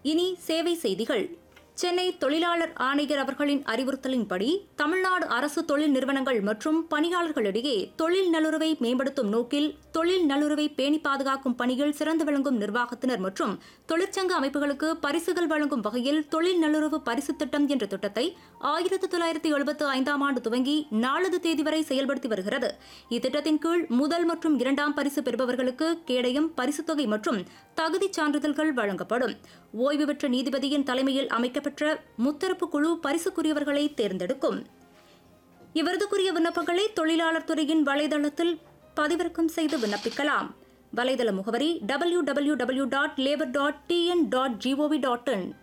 இனி சேவை செய்திகள் சென்னை தொழிலாளர் ஆணையர் அவர்களின் அறிவுறுத்தலின்படி தமிழ்நாடு அரசு தொழில் நிறுவனங்கள் மற்றும் பணியாளர்களிடையே தொழில் நல்லுறவை மேம்படுத்தும் நோக்கில் தொழில் நல்லுறவை பேணி பாதுகாக்கும் பணியில் சிறந்து விளங்கும் நிர்வாகத்தினர் மற்றும் தொழிற்சங்க அமைப்புகளுக்கு பரிசுகள் வழங்கும் வகையில் தொழில் நல்லுறவு பரிசு திட்டம் என்ற திட்டத்தை ஆயிரத்து தொள்ளாயிரத்தி எழுபத்து ஐந்தாம் ஆண்டு துவங்கி நாளது தேதி வரை செயல்படுத்தி வருகிறது இத்திட்டத்தின் கீழ் முதல் மற்றும் இரண்டாம் பரிசு பெறுபவர்களுக்கு கேடயம் பரிசுத் தொகை மற்றும் தகுதிச் சான்றிதழ்கள் வழங்கப்படும் ஓய்வு பெற்ற நீதிபதியின் தலைமையில் அமைக்கப்பெற்ற முத்தரப்பு குழு பரிசுக்குரியவர்களை தேர்ந்தெடுக்கும் இவ்விருதுக்குரிய விண்ணப்பங்களை தொழிலாளர் துறையின் வலைதளத்தில் பதிவிறக்கம் செய்து விண்ணப்பிக்கலாம் வலைதள முகவரி W W W dot labour dot TN dot GOV dot இன்